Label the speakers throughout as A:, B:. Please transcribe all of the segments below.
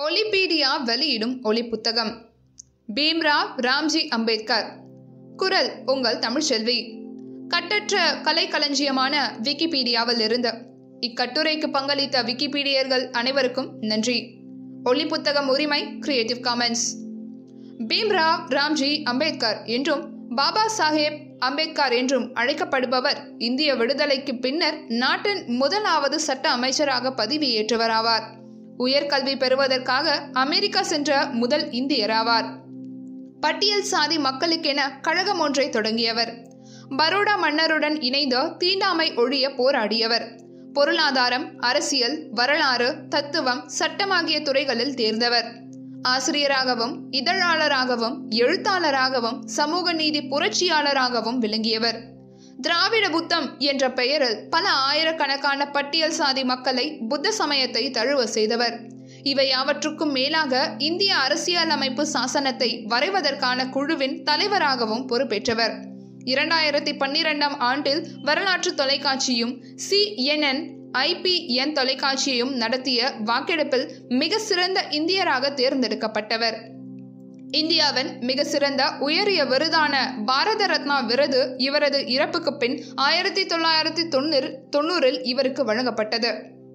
A: ஒலிபீடியா வெளியிடும் ஒலி புத்தகம் பீம்ராவ் ராம்ஜி அம்பேத்கர் குரல் உங்கள் தமிழ்ச்செல்வி கட்டற்ற கலைக்களஞ்சியமான விக்கிபீடியாவில் இருந்து இக்கட்டுரைக்கு பங்களித்த விக்கிபீடியர்கள் அனைவருக்கும் நன்றி ஒலி புத்தகம் உரிமை கிரியேட்டிவ் காமன்ஸ் பீம்ராவ் ராம்ஜி அம்பேத்கர் என்றும் பாபா சாஹேப் அம்பேத்கர் என்றும் அழைக்கப்படுபவர் இந்திய விடுதலைக்கு பின்னர் நாட்டின் முதலாவது சட்ட அமைச்சராக பதவியேற்றவராவார் உயர்கல்வி பெறுவதற்காக அமெரிக்கா சென்ற முதல் இந்தியராவார் பட்டியல் சாதி மக்களுக்கென கழகம் ஒன்றை தொடங்கியவர் பரோடா மன்னருடன் இணைந்து தீண்டாமை ஒழிய போராடியவர் பொருளாதாரம் அரசியல் வரலாறு தத்துவம் சட்டம் ஆகிய துறைகளில் தேர்ந்தவர் ஆசிரியராகவும் இதழாளராகவும் எழுத்தாளராகவும் சமூக நீதி புரட்சியாளராகவும் விளங்கியவர் திராவிட புத்தம் என்ற பெயரில் பல ஆயிரக்கணக்கான பட்டியல் சாதி மக்களை புத்த சமயத்தை தழுவ செய்தவர் இவை யாவற்றுக்கும் மேலாக இந்திய அரசியலமைப்பு சாசனத்தை வரைவதற்கான குழுவின் தலைவராகவும் பொறுப்பேற்றவர் இரண்டாயிரத்தி பன்னிரெண்டாம் ஆண்டில் வரலாற்று தொலைக்காட்சியும் சிஎன்என் ஐபிஎன் தொலைக்காட்சியையும் நடத்திய வாக்கெடுப்பில் மிக சிறந்த இந்தியராக தேர்ந்தெடுக்கப்பட்டவர் இந்தியாவின் மிக சிறந்த உயரிய விருதான பாரத ரத்னா விருது இவரது இறப்புக்கு பின் ஆயிரத்தி தொள்ளாயிரத்தி தொண்ணூறு தொண்ணூறில் இவருக்கு வழங்கப்பட்டது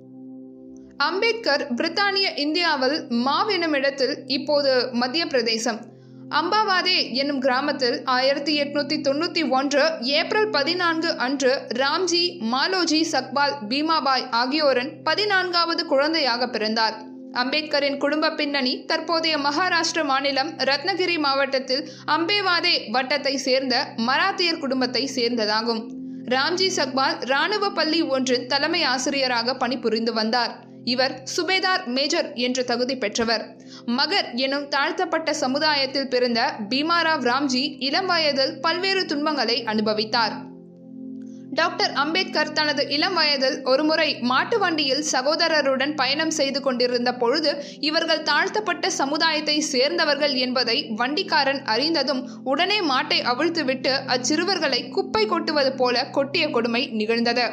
A: அம்பேத்கர் பிரித்தானிய இந்தியாவில் மாவ் எனும் இடத்தில் இப்போது மத்திய பிரதேசம் அம்பாவாதே என்னும் கிராமத்தில் ஆயிரத்தி எட்நூத்தி தொண்ணூத்தி ஒன்று ஏப்ரல் பதினான்கு அன்று ராம்ஜி மாலோஜி சக்பால் பீமாபாய் ஆகியோரின் பதினான்காவது குழந்தையாக பிறந்தார் அம்பேத்கரின் குடும்ப பின்னணி தற்போதைய மகாராஷ்டிர மாநிலம் ரத்னகிரி மாவட்டத்தில் அம்பேவாதே வட்டத்தை சேர்ந்த மராத்தியர் குடும்பத்தை சேர்ந்ததாகும் ராம்ஜி சக்பால் இராணுவ பள்ளி ஒன்றின் தலைமை ஆசிரியராக பணிபுரிந்து வந்தார் இவர் சுபேதார் மேஜர் என்ற தகுதி பெற்றவர் மகர் எனும் தாழ்த்தப்பட்ட சமுதாயத்தில் பிறந்த பீமாராவ் ராம்ஜி இளம் வயதில் பல்வேறு துன்பங்களை அனுபவித்தார் டாக்டர் அம்பேத்கர் தனது இளம் வயதில் ஒருமுறை மாட்டு வண்டியில் சகோதரருடன் பயணம் செய்து கொண்டிருந்த பொழுது இவர்கள் தாழ்த்தப்பட்ட சமுதாயத்தை சேர்ந்தவர்கள் என்பதை வண்டிக்காரன் அறிந்ததும் உடனே மாட்டை அவிழ்த்துவிட்டு அச்சிறுவர்களை குப்பை கொட்டுவது போல கொட்டிய கொடுமை நிகழ்ந்தது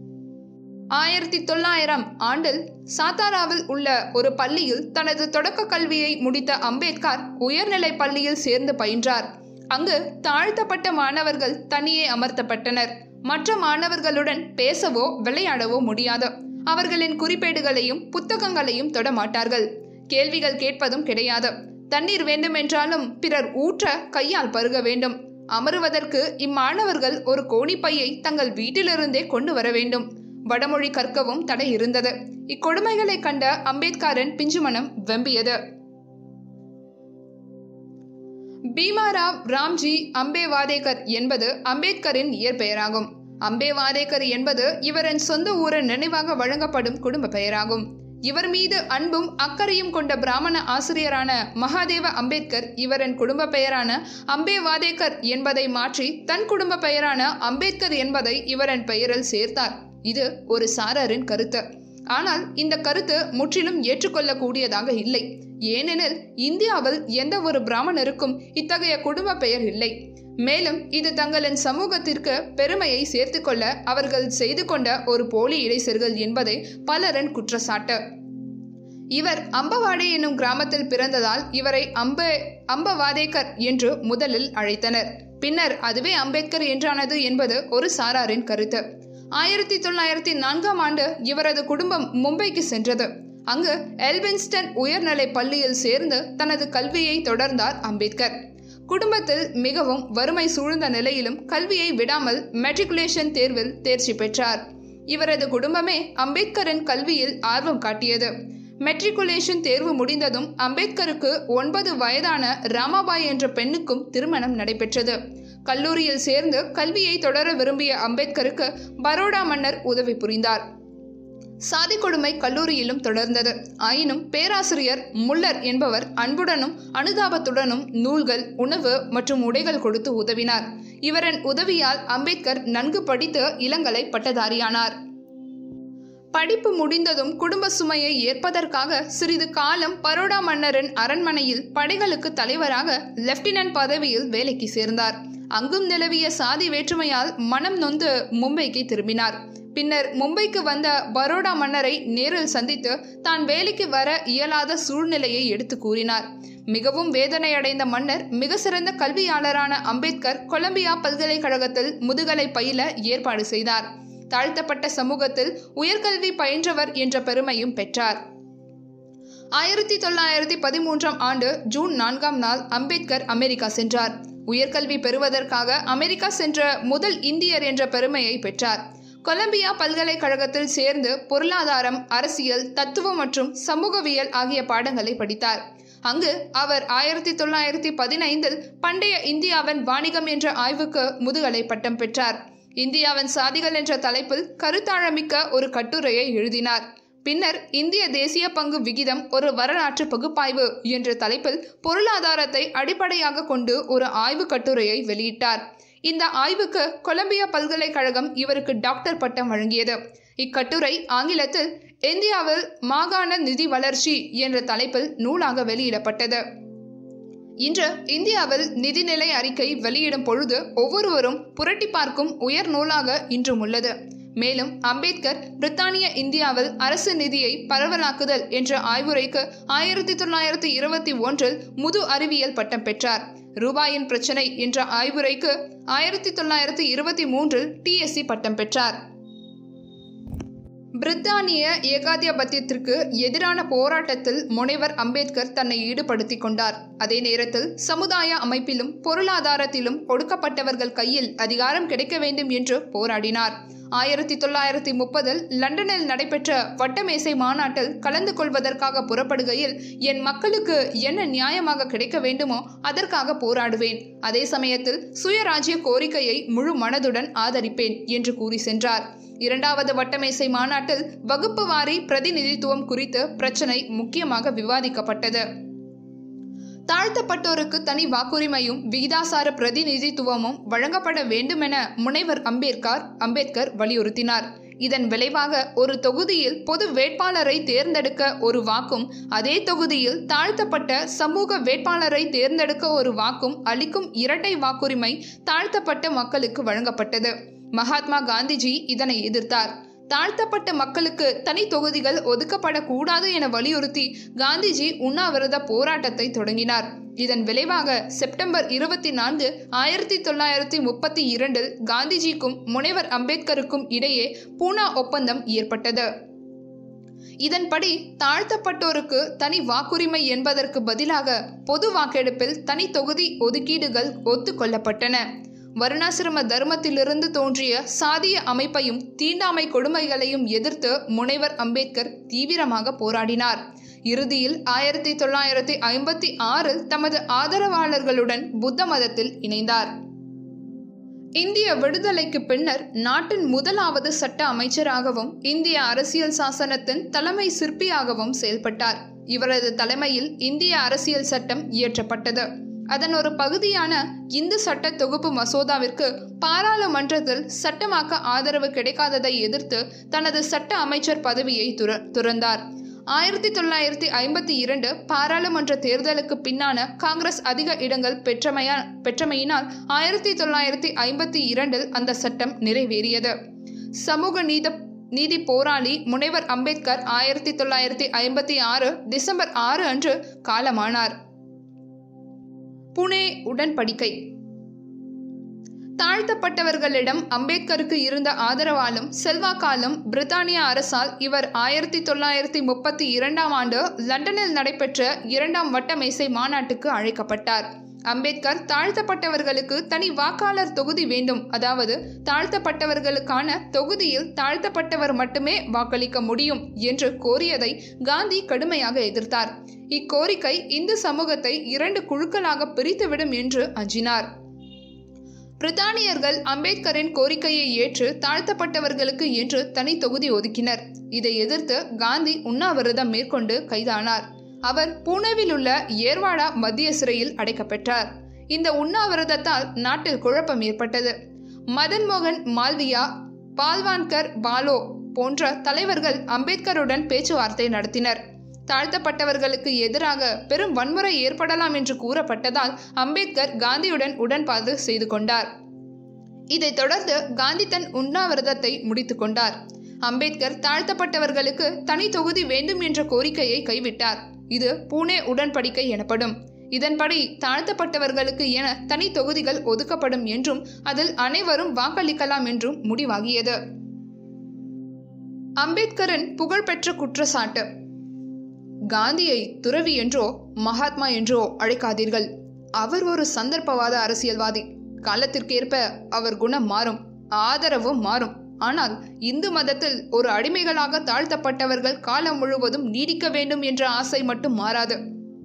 A: ஆயிரத்தி தொள்ளாயிரம் ஆண்டில் சாத்தாராவில் உள்ள ஒரு பள்ளியில் தனது தொடக்க கல்வியை முடித்த அம்பேத்கர் உயர்நிலை பள்ளியில் சேர்ந்து பயின்றார் அங்கு தாழ்த்தப்பட்ட மாணவர்கள் தனியே அமர்த்தப்பட்டனர் மற்ற மாணவர்களுடன் பேசவோ விளையாடவோ முடியாது அவர்களின் குறிப்பேடுகளையும் புத்தகங்களையும் தொடமாட்டார்கள் கேள்விகள் கேட்பதும் கிடையாது தண்ணீர் வேண்டுமென்றாலும் பிறர் ஊற்ற கையால் பருக வேண்டும் அமருவதற்கு இம்மாணவர்கள் ஒரு கோணிப்பையை தங்கள் வீட்டிலிருந்தே கொண்டு வர வேண்டும் வடமொழி கற்கவும் தடை இருந்தது இக்கொடுமைகளை கண்ட அம்பேத்கரின் பிஞ்சுமனம் வெம்பியது பீமாராவ் ராம்ஜி அம்பேவாதேகர் என்பது அம்பேத்கரின் இயற்பெயராகும் அம்பேவாதேகர் என்பது இவரின் சொந்த ஊரின் நினைவாக வழங்கப்படும் குடும்ப பெயராகும் இவர் மீது அன்பும் அக்கறையும் கொண்ட பிராமண ஆசிரியரான மகாதேவ அம்பேத்கர் இவரின் குடும்ப பெயரான அம்பேவாதேகர் என்பதை மாற்றி தன் குடும்ப பெயரான அம்பேத்கர் என்பதை இவரின் பெயரில் சேர்த்தார் இது ஒரு சாரரின் கருத்து ஆனால் இந்த கருத்து முற்றிலும் ஏற்றுக்கொள்ளக்கூடியதாக இல்லை ஏனெனில் இந்தியாவில் எந்த ஒரு பிராமணருக்கும் இத்தகைய குடும்ப பெயர் இல்லை மேலும் இது தங்களின் சமூகத்திற்கு பெருமையை சேர்த்துக்கொள்ள அவர்கள் செய்து கொண்ட ஒரு போலி இடைசர்கள் என்பதை பலரின் குற்றச்சாட்டு இவர் அம்பவாடே என்னும் கிராமத்தில் பிறந்ததால் இவரை அம்ப அம்பவாதேக்கர் என்று முதலில் அழைத்தனர் பின்னர் அதுவே அம்பேத்கர் என்றானது என்பது ஒரு சாராரின் கருத்து ஆயிரத்தி தொள்ளாயிரத்தி நான்காம் ஆண்டு இவரது குடும்பம் மும்பைக்கு சென்றது அங்கு எல்வின்ஸ்டன் உயர்நிலை பள்ளியில் சேர்ந்து தனது கல்வியை தொடர்ந்தார் அம்பேத்கர் குடும்பத்தில் மிகவும் வறுமை சூழ்ந்த நிலையிலும் கல்வியை விடாமல் மெட்ரிகுலேஷன் தேர்வில் தேர்ச்சி பெற்றார் இவரது குடும்பமே அம்பேத்கரின் கல்வியில் ஆர்வம் காட்டியது மெட்ரிகுலேஷன் தேர்வு முடிந்ததும் அம்பேத்கருக்கு ஒன்பது வயதான ராமாபாய் என்ற பெண்ணுக்கும் திருமணம் நடைபெற்றது கல்லூரியில் சேர்ந்து கல்வியை தொடர விரும்பிய அம்பேத்கருக்கு பரோடா மன்னர் உதவி புரிந்தார் சாதி கொடுமை கல்லூரியிலும் தொடர்ந்தது ஆயினும் பேராசிரியர் முல்லர் என்பவர் அன்புடனும் அனுதாபத்துடனும் நூல்கள் உணவு மற்றும் உடைகள் கொடுத்து உதவினார் இவரின் உதவியால் அம்பேத்கர் நன்கு படித்து இளங்கலை பட்டதாரியானார் படிப்பு முடிந்ததும் குடும்ப சுமையை ஏற்பதற்காக சிறிது காலம் பரோடா மன்னரின் அரண்மனையில் படைகளுக்கு தலைவராக லெப்டினன்ட் பதவியில் வேலைக்கு சேர்ந்தார் அங்கும் நிலவிய சாதி வேற்றுமையால் மனம் நொந்து மும்பைக்கு திரும்பினார் பின்னர் மும்பைக்கு வந்த பரோடா மன்னரை நேரில் சந்தித்து தான் வேலைக்கு வர இயலாத சூழ்நிலையை எடுத்து கூறினார் மிகவும் வேதனையடைந்த மன்னர் மிக சிறந்த கல்வியாளரான அம்பேத்கர் கொலம்பியா பல்கலைக்கழகத்தில் முதுகலை பயில ஏற்பாடு செய்தார் தாழ்த்தப்பட்ட சமூகத்தில் உயர்கல்வி பயின்றவர் என்ற பெருமையும் பெற்றார் ஆயிரத்தி தொள்ளாயிரத்தி பதிமூன்றாம் ஆண்டு ஜூன் நான்காம் நாள் அம்பேத்கர் அமெரிக்கா சென்றார் உயர்கல்வி பெறுவதற்காக அமெரிக்கா சென்ற முதல் இந்தியர் என்ற பெருமையை பெற்றார் கொலம்பியா பல்கலைக்கழகத்தில் சேர்ந்து பொருளாதாரம் அரசியல் தத்துவம் மற்றும் சமூகவியல் ஆகிய பாடங்களை படித்தார் அங்கு அவர் ஆயிரத்தி தொள்ளாயிரத்தி பதினைந்தில் பண்டைய இந்தியாவின் வாணிகம் என்ற ஆய்வுக்கு முதுகலை பட்டம் பெற்றார் இந்தியாவின் சாதிகள் என்ற தலைப்பில் கருத்தாழமிக்க ஒரு கட்டுரையை எழுதினார் பின்னர் இந்திய தேசிய பங்கு விகிதம் ஒரு வரலாற்று பகுப்பாய்வு என்ற தலைப்பில் பொருளாதாரத்தை அடிப்படையாக கொண்டு ஒரு ஆய்வு கட்டுரையை வெளியிட்டார் இந்த ஆய்வுக்கு கொலம்பியா பல்கலைக்கழகம் இவருக்கு டாக்டர் பட்டம் வழங்கியது இக்கட்டுரை ஆங்கிலத்தில் இந்தியாவில் மாகாண நிதி வளர்ச்சி என்ற தலைப்பில் நூலாக வெளியிடப்பட்டது இன்று இந்தியாவில் நிதிநிலை அறிக்கை வெளியிடும் பொழுது ஒவ்வொருவரும் புரட்டி பார்க்கும் உயர் நூலாக இன்றும் உள்ளது மேலும் அம்பேத்கர் பிரித்தானிய இந்தியாவில் அரசு நிதியை பரவலாக்குதல் என்ற ஆய்வுரைக்கு ஆயிரத்தி தொள்ளாயிரத்தி இருபத்தி ஒன்றில் முது அறிவியல் பட்டம் பெற்றார் ரூபாயின் பிரச்சனை என்ற ஆய்வுரைக்கு ஆயிரத்தி தொள்ளாயிரத்தி இருபத்தி மூன்றில் டிஎஸ்சி பட்டம் பெற்றார் பிரித்தானிய ஏகாதிபத்தியத்திற்கு எதிரான போராட்டத்தில் முனைவர் அம்பேத்கர் தன்னை ஈடுபடுத்திக் கொண்டார் அதே நேரத்தில் சமுதாய அமைப்பிலும் பொருளாதாரத்திலும் ஒடுக்கப்பட்டவர்கள் கையில் அதிகாரம் கிடைக்க வேண்டும் என்று போராடினார் ஆயிரத்தி தொள்ளாயிரத்தி முப்பதில் லண்டனில் நடைபெற்ற வட்டமேசை மாநாட்டில் கலந்து கொள்வதற்காக புறப்படுகையில் என் மக்களுக்கு என்ன நியாயமாக கிடைக்க வேண்டுமோ அதற்காக போராடுவேன் அதே சமயத்தில் சுயராஜ்ய கோரிக்கையை முழு மனதுடன் ஆதரிப்பேன் என்று கூறி சென்றார் இரண்டாவது வட்டமேசை மாநாட்டில் வகுப்பு வாரி பிரதிநிதித்துவம் குறித்து பிரச்சனை முக்கியமாக விவாதிக்கப்பட்டது தாழ்த்தப்பட்டோருக்கு தனி வாக்குரிமையும் விகிதாசார பிரதிநிதித்துவமும் வழங்கப்பட வேண்டுமென முனைவர் அம்பேத்கர் அம்பேத்கர் வலியுறுத்தினார் இதன் விளைவாக ஒரு தொகுதியில் பொது வேட்பாளரை தேர்ந்தெடுக்க ஒரு வாக்கும் அதே தொகுதியில் தாழ்த்தப்பட்ட சமூக வேட்பாளரை தேர்ந்தெடுக்க ஒரு வாக்கும் அளிக்கும் இரட்டை வாக்குரிமை தாழ்த்தப்பட்ட மக்களுக்கு வழங்கப்பட்டது மகாத்மா காந்திஜி இதனை எதிர்த்தார் தாழ்த்தப்பட்ட மக்களுக்கு தனி தொகுதிகள் ஒதுக்கப்படக்கூடாது என வலியுறுத்தி காந்திஜி உண்ணாவிரத போராட்டத்தை தொடங்கினார் இதன் விளைவாக செப்டம்பர் இருபத்தி நான்கு ஆயிரத்தி தொள்ளாயிரத்தி முப்பத்தி இரண்டில் காந்திஜிக்கும் முனைவர் அம்பேத்கருக்கும் இடையே பூனா ஒப்பந்தம் ஏற்பட்டது இதன்படி தாழ்த்தப்பட்டோருக்கு தனி வாக்குரிமை என்பதற்கு பதிலாக பொது வாக்கெடுப்பில் தனி தொகுதி ஒதுக்கீடுகள் ஒத்துக்கொள்ளப்பட்டன வருணாசிரம தர்மத்திலிருந்து தோன்றிய சாதிய அமைப்பையும் தீண்டாமை கொடுமைகளையும் எதிர்த்து முனைவர் அம்பேத்கர் தீவிரமாக போராடினார் இறுதியில் ஆயிரத்தி தொள்ளாயிரத்தி ஐம்பத்தி ஆறில் தமது ஆதரவாளர்களுடன் புத்த மதத்தில் இணைந்தார் இந்திய விடுதலைக்கு பின்னர் நாட்டின் முதலாவது சட்ட அமைச்சராகவும் இந்திய அரசியல் சாசனத்தின் தலைமை சிற்பியாகவும் செயல்பட்டார் இவரது தலைமையில் இந்திய அரசியல் சட்டம் இயற்றப்பட்டது அதன் ஒரு பகுதியான இந்து சட்ட தொகுப்பு மசோதாவிற்கு பாராளுமன்றத்தில் சட்டமாக்க ஆதரவு கிடைக்காததை எதிர்த்து தனது சட்ட அமைச்சர் பதவியை துற துறந்தார் ஆயிரத்தி தொள்ளாயிரத்தி ஐம்பத்தி இரண்டு பாராளுமன்ற தேர்தலுக்கு பின்னான காங்கிரஸ் அதிக இடங்கள் பெற்றமையா பெற்றமையினால் ஆயிரத்தி தொள்ளாயிரத்தி ஐம்பத்தி இரண்டில் அந்த சட்டம் நிறைவேறியது சமூக நீத நீதி போராளி முனைவர் அம்பேத்கர் ஆயிரத்தி தொள்ளாயிரத்தி ஐம்பத்தி ஆறு டிசம்பர் ஆறு அன்று காலமானார் புனே உடன்படிக்கை தாழ்த்தப்பட்டவர்களிடம் அம்பேத்கருக்கு இருந்த ஆதரவாலும் செல்வாக்காலும் பிரித்தானிய அரசால் இவர் ஆயிரத்தி தொள்ளாயிரத்தி முப்பத்தி இரண்டாம் ஆண்டு லண்டனில் நடைபெற்ற இரண்டாம் வட்டமேசை மாநாட்டுக்கு அழைக்கப்பட்டார் அம்பேத்கர் தாழ்த்தப்பட்டவர்களுக்கு தனி வாக்காளர் தொகுதி வேண்டும் அதாவது தாழ்த்தப்பட்டவர்களுக்கான தொகுதியில் தாழ்த்தப்பட்டவர் மட்டுமே வாக்களிக்க முடியும் என்று கோரியதை காந்தி கடுமையாக எதிர்த்தார் இக்கோரிக்கை இந்து சமூகத்தை இரண்டு குழுக்களாக பிரித்துவிடும் என்று அஞ்சினார் பிரித்தானியர்கள் அம்பேத்கரின் கோரிக்கையை ஏற்று தாழ்த்தப்பட்டவர்களுக்கு என்று தனி தொகுதி ஒதுக்கினர் இதை எதிர்த்து காந்தி உண்ணாவிரதம் மேற்கொண்டு கைதானார் அவர் பூனேவில் உள்ள ஏர்வாடா மத்திய சிறையில் அடைக்கப்பட்டார் இந்த உண்ணாவிரதத்தால் நாட்டில் குழப்பம் ஏற்பட்டது மதன் மோகன் மால்வியா பால்வான்கர் பாலோ போன்ற தலைவர்கள் அம்பேத்கருடன் பேச்சுவார்த்தை நடத்தினர் தாழ்த்தப்பட்டவர்களுக்கு எதிராக பெரும் வன்முறை ஏற்படலாம் என்று கூறப்பட்டதால் அம்பேத்கர் காந்தியுடன் உடன்பாடு செய்து கொண்டார் இதைத் தொடர்ந்து காந்தி தன் உண்ணாவிரதத்தை முடித்து கொண்டார் அம்பேத்கர் தாழ்த்தப்பட்டவர்களுக்கு தனி தொகுதி வேண்டும் என்ற கோரிக்கையை கைவிட்டார் இது பூனே உடன்படிக்கை எனப்படும் இதன்படி தாழ்த்தப்பட்டவர்களுக்கு என தனி தொகுதிகள் ஒதுக்கப்படும் என்றும் அதில் அனைவரும் வாக்களிக்கலாம் என்றும் முடிவாகியது அம்பேத்கரின் புகழ்பெற்ற குற்றச்சாட்டு காந்தியை துறவி என்றோ மகாத்மா என்றோ அழைக்காதீர்கள் அவர் ஒரு சந்தர்ப்பவாத அரசியல்வாதி காலத்திற்கேற்ப அவர் குணம் மாறும் ஆதரவும் மாறும் ஆனால் இந்து மதத்தில் ஒரு அடிமைகளாக தாழ்த்தப்பட்டவர்கள் காலம் முழுவதும் நீடிக்க வேண்டும் என்ற ஆசை மட்டும் மாறாது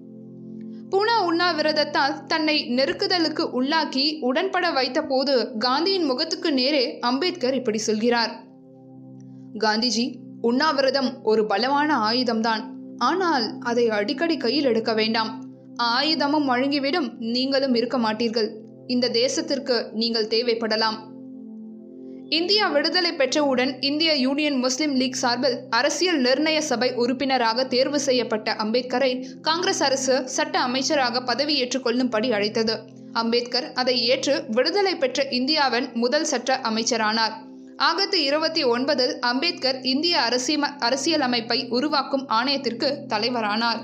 A: பூனா உண்ணாவிரதத்தால் தன்னை நெருக்குதலுக்கு உள்ளாக்கி உடன்பட வைத்த போது காந்தியின் முகத்துக்கு நேரே அம்பேத்கர் இப்படி சொல்கிறார் காந்திஜி உண்ணாவிரதம் ஒரு பலமான ஆயுதம்தான் ஆனால் அதை அடிக்கடி கையில் எடுக்க வேண்டாம் ஆயுதமும் வழங்கிவிடும் நீங்களும் இருக்க மாட்டீர்கள் இந்த தேசத்திற்கு நீங்கள் தேவைப்படலாம் இந்தியா விடுதலை பெற்றவுடன் இந்திய யூனியன் முஸ்லிம் லீக் சார்பில் அரசியல் நிர்ணய சபை உறுப்பினராக தேர்வு செய்யப்பட்ட அம்பேத்கரை காங்கிரஸ் அரசு சட்ட அமைச்சராக பதவியேற்றுக் கொள்ளும்படி அழைத்தது அம்பேத்கர் அதை ஏற்று விடுதலை பெற்ற இந்தியாவின் முதல் சட்ட அமைச்சரானார் ஆகத்து இருபத்தி ஒன்பதில் அம்பேத்கர் இந்திய அரசியம அரசியலமைப்பை உருவாக்கும் ஆணையத்திற்கு தலைவரானார்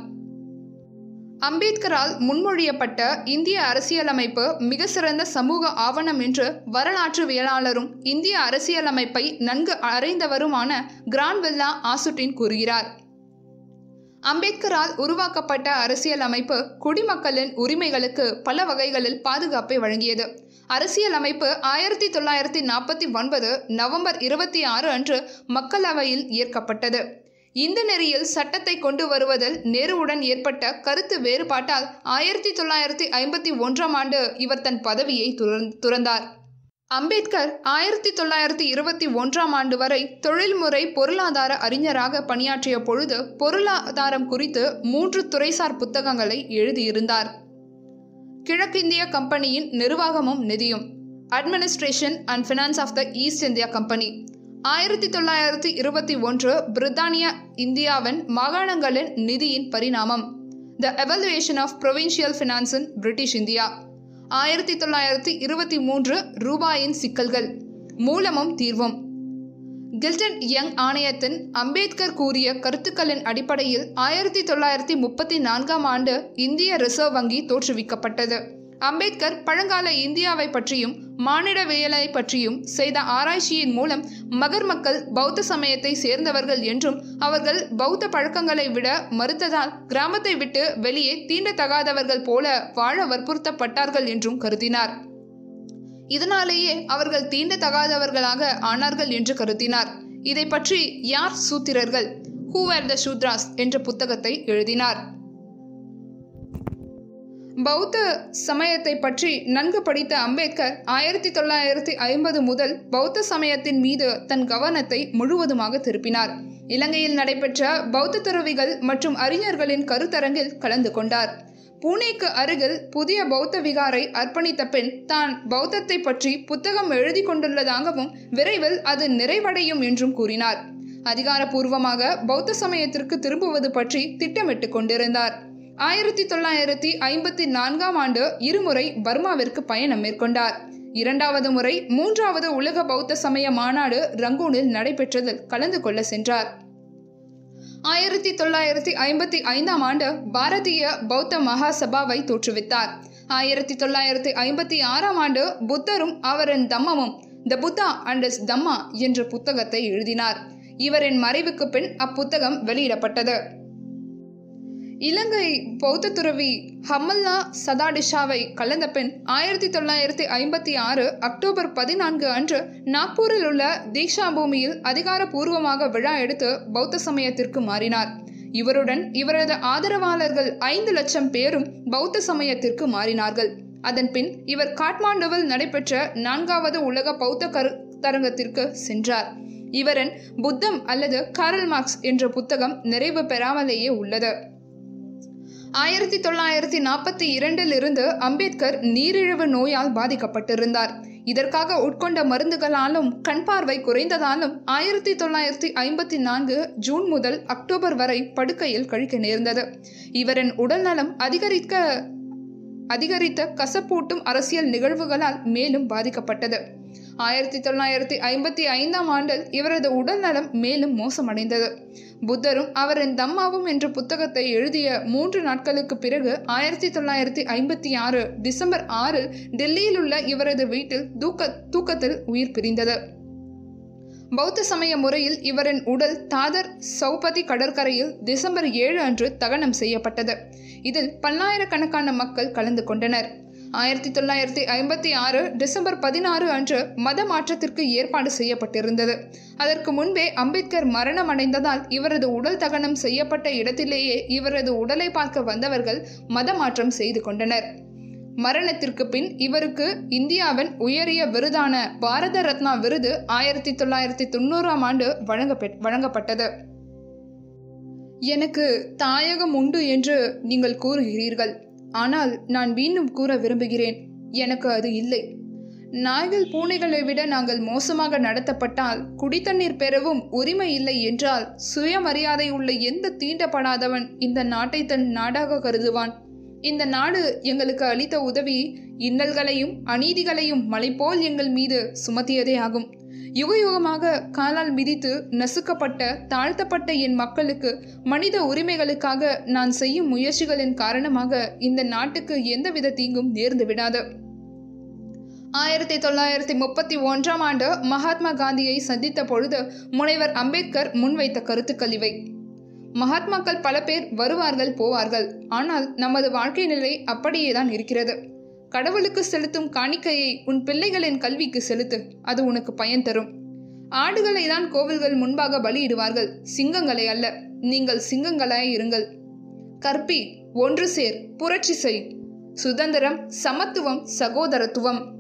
A: அம்பேத்கரால் முன்மொழியப்பட்ட இந்திய அரசியலமைப்பு மிக சிறந்த சமூக ஆவணம் என்று வரலாற்றுவியலாளரும் இந்திய அரசியலமைப்பை நன்கு அறிந்தவருமான கிரான்வெல்லா ஆசுட்டின் கூறுகிறார் அம்பேத்கரால் உருவாக்கப்பட்ட அரசியலமைப்பு குடிமக்களின் உரிமைகளுக்கு பல வகைகளில் பாதுகாப்பை வழங்கியது அரசியலமைப்பு ஆயிரத்தி தொள்ளாயிரத்தி நாற்பத்தி ஒன்பது நவம்பர் இருபத்தி ஆறு அன்று மக்களவையில் ஏற்கப்பட்டது இந்த நெறியில் சட்டத்தை கொண்டு வருவதில் நேருவுடன் ஏற்பட்ட கருத்து வேறுபாட்டால் ஆயிரத்தி தொள்ளாயிரத்தி ஐம்பத்தி ஒன்றாம் ஆண்டு இவர் தன் பதவியை துறந்தார் அம்பேத்கர் ஆயிரத்தி தொள்ளாயிரத்தி இருபத்தி ஒன்றாம் ஆண்டு வரை தொழில்முறை பொருளாதார அறிஞராக பணியாற்றிய பொழுது பொருளாதாரம் குறித்து மூன்று துறைசார் புத்தகங்களை எழுதியிருந்தார் கிழக்கிந்திய கம்பெனியின் நிர்வாகமும் நிதியும் administration and finance of the East India Company ஆயிரத்தி தொள்ளாயிரத்தி இருபத்தி ஒன்று பிரித்தானிய இந்தியாவின் மாகாணங்களின் நிதியின் பரிணாமம் the evolution of provincial finance in British India ஆயிரத்தி தொள்ளாயிரத்தி இருபத்தி மூன்று ரூபாயின் சிக்கல்கள் மூலமும் தீர்வும் கில்டன் யங் ஆணையத்தின் அம்பேத்கர் கூறிய கருத்துக்களின் அடிப்படையில் ஆயிரத்தி தொள்ளாயிரத்தி முப்பத்தி நான்காம் ஆண்டு இந்திய ரிசர்வ் வங்கி தோற்றுவிக்கப்பட்டது அம்பேத்கர் பழங்கால இந்தியாவை பற்றியும் மானிடவியலை பற்றியும் செய்த ஆராய்ச்சியின் மூலம் மகர் மக்கள் பௌத்த சமயத்தை சேர்ந்தவர்கள் என்றும் அவர்கள் பௌத்த பழக்கங்களை விட மறுத்ததால் கிராமத்தை விட்டு வெளியே தீண்டத்தகாதவர்கள் போல வாழ வற்புறுத்தப்பட்டார்கள் என்றும் கருதினார் இதனாலேயே அவர்கள் தீண்டத்தகாதவர்களாக ஆனார்கள் என்று கருதினார் இதை பற்றி யார் சூத்திரர்கள் ஹூ ஆர் த சூத்ராஸ் என்ற புத்தகத்தை எழுதினார் பௌத்த சமயத்தை பற்றி நன்கு படித்த அம்பேத்கர் ஆயிரத்தி தொள்ளாயிரத்தி ஐம்பது முதல் பௌத்த சமயத்தின் மீது தன் கவனத்தை முழுவதுமாக திருப்பினார் இலங்கையில் நடைபெற்ற பௌத்த துறவிகள் மற்றும் அறிஞர்களின் கருத்தரங்கில் கலந்து கொண்டார் பூனேக்கு அருகில் புதிய பௌத்த விகாரை அர்ப்பணித்த பின் தான் பௌத்தத்தை பற்றி புத்தகம் எழுதி கொண்டுள்ளதாகவும் விரைவில் அது நிறைவடையும் என்றும் கூறினார் அதிகாரப்பூர்வமாக பௌத்த சமயத்திற்கு திரும்புவது பற்றி திட்டமிட்டு கொண்டிருந்தார் ஆயிரத்தி தொள்ளாயிரத்தி ஐம்பத்தி நான்காம் ஆண்டு இருமுறை பர்மாவிற்கு பயணம் மேற்கொண்டார் இரண்டாவது முறை மூன்றாவது உலக பௌத்த சமய மாநாடு ரங்கூனில் நடைபெற்றதில் கலந்து கொள்ள சென்றார் ஆயிரத்தி தொள்ளாயிரத்தி ஐம்பத்தி ஐந்தாம் ஆண்டு பாரதிய பௌத்த மகாசபாவை தோற்றுவித்தார் ஆயிரத்தி தொள்ளாயிரத்தி ஐம்பத்தி ஆறாம் ஆண்டு புத்தரும் அவரின் தம்மமும் the Buddha and his Dhamma என்ற புத்தகத்தை எழுதினார் இவரின் மறைவுக்கு பின் அப்புத்தகம் வெளியிடப்பட்டது இலங்கை பௌத்த துறவி ஹம்மல்லா சதாடிஷாவை கலந்த பின் ஆயிரத்தி தொள்ளாயிரத்தி ஐம்பத்தி ஆறு அக்டோபர் பதினான்கு அன்று நாக்பூரில் உள்ள தீக்ஷா பூமியில் அதிகாரப்பூர்வமாக விழா எடுத்து பௌத்த சமயத்திற்கு மாறினார் இவருடன் இவரது ஆதரவாளர்கள் ஐந்து லட்சம் பேரும் பௌத்த சமயத்திற்கு மாறினார்கள் அதன்பின் இவர் காட்மாண்டுவில் நடைபெற்ற நான்காவது உலக பௌத்த கருத்தரங்கத்திற்கு சென்றார் இவரின் புத்தம் அல்லது காரல் மார்க்ஸ் என்ற புத்தகம் நிறைவு பெறாமலேயே உள்ளது ஆயிரத்தி தொள்ளாயிரத்தி நாற்பத்தி இரண்டில் இருந்து அம்பேத்கர் நீரிழிவு நோயால் பாதிக்கப்பட்டிருந்தார் இதற்காக உட்கொண்ட மருந்துகளாலும் கண் பார்வை குறைந்ததாலும் ஆயிரத்தி தொள்ளாயிரத்தி ஐம்பத்தி நான்கு ஜூன் முதல் அக்டோபர் வரை படுக்கையில் கழிக்க நேர்ந்தது இவரின் உடல்நலம் அதிகரிக்க அதிகரித்த கசப்பூட்டும் அரசியல் நிகழ்வுகளால் மேலும் பாதிக்கப்பட்டது ஆயிரத்தி தொள்ளாயிரத்தி ஐம்பத்தி ஐந்தாம் ஆண்டில் இவரது உடல்நலம் மேலும் மோசமடைந்தது புத்தரும் அவரின் தம்மாவும் என்ற புத்தகத்தை எழுதிய மூன்று நாட்களுக்கு பிறகு ஆயிரத்தி தொள்ளாயிரத்தி ஐம்பத்தி ஆறு டிசம்பர் ஆறில் டெல்லியில் உள்ள இவரது வீட்டில் தூக்க தூக்கத்தில் உயிர் பிரிந்தது பௌத்த சமய முறையில் இவரின் உடல் தாதர் சௌபதி கடற்கரையில் டிசம்பர் ஏழு அன்று தகனம் செய்யப்பட்டது இதில் பல்லாயிரக்கணக்கான மக்கள் கலந்து கொண்டனர் ஆயிரத்தி தொள்ளாயிரத்தி ஐம்பத்தி ஆறு டிசம்பர் பதினாறு அன்று மத மாற்றத்திற்கு ஏற்பாடு செய்யப்பட்டிருந்தது அதற்கு முன்பே அம்பேத்கர் மரணம் அடைந்ததால் இவரது உடல் தகனம் செய்யப்பட்ட இடத்திலேயே இவரது உடலை பார்க்க வந்தவர்கள் மத மாற்றம் செய்து கொண்டனர் மரணத்திற்கு பின் இவருக்கு இந்தியாவின் உயரிய விருதான பாரத ரத்னா விருது ஆயிரத்தி தொள்ளாயிரத்தி தொண்ணூறாம் ஆண்டு வழங்கப்பெ வழங்கப்பட்டது எனக்கு தாயகம் உண்டு என்று நீங்கள் கூறுகிறீர்கள் ஆனால் நான் மீண்டும் கூற விரும்புகிறேன் எனக்கு அது இல்லை நாய்கள் பூனைகளை விட நாங்கள் மோசமாக நடத்தப்பட்டால் குடித்தண்ணீர் பெறவும் உரிமை இல்லை என்றால் சுயமரியாதை உள்ள எந்த தீண்டப்படாதவன் இந்த நாட்டை தன் நாடாக கருதுவான் இந்த நாடு எங்களுக்கு அளித்த உதவி இன்னல்களையும் அநீதிகளையும் மலைபோல் எங்கள் மீது சுமத்தியதே ஆகும் யுகயுகமாக காலால் மிதித்து நசுக்கப்பட்ட தாழ்த்தப்பட்ட என் மக்களுக்கு மனித உரிமைகளுக்காக நான் செய்யும் முயற்சிகளின் காரணமாக இந்த நாட்டுக்கு எந்தவித தீங்கும் நேர்ந்து விடாது ஆயிரத்தி தொள்ளாயிரத்தி முப்பத்தி ஒன்றாம் ஆண்டு மகாத்மா காந்தியை சந்தித்த பொழுது முனைவர் அம்பேத்கர் முன்வைத்த கருத்துக்கள் இவை மகாத்மாக்கள் பல பேர் வருவார்கள் போவார்கள் ஆனால் நமது வாழ்க்கை நிலை அப்படியே தான் இருக்கிறது கடவுளுக்கு செலுத்தும் காணிக்கையை உன் பிள்ளைகளின் கல்விக்கு செலுத்து அது உனக்கு பயன் தரும் ஆடுகளை தான் கோவில்கள் முன்பாக பலியிடுவார்கள் சிங்கங்களை அல்ல நீங்கள் சிங்கங்களாய் இருங்கள் கற்பி ஒன்று சேர் புரட்சி செய் சுதந்திரம் சமத்துவம் சகோதரத்துவம்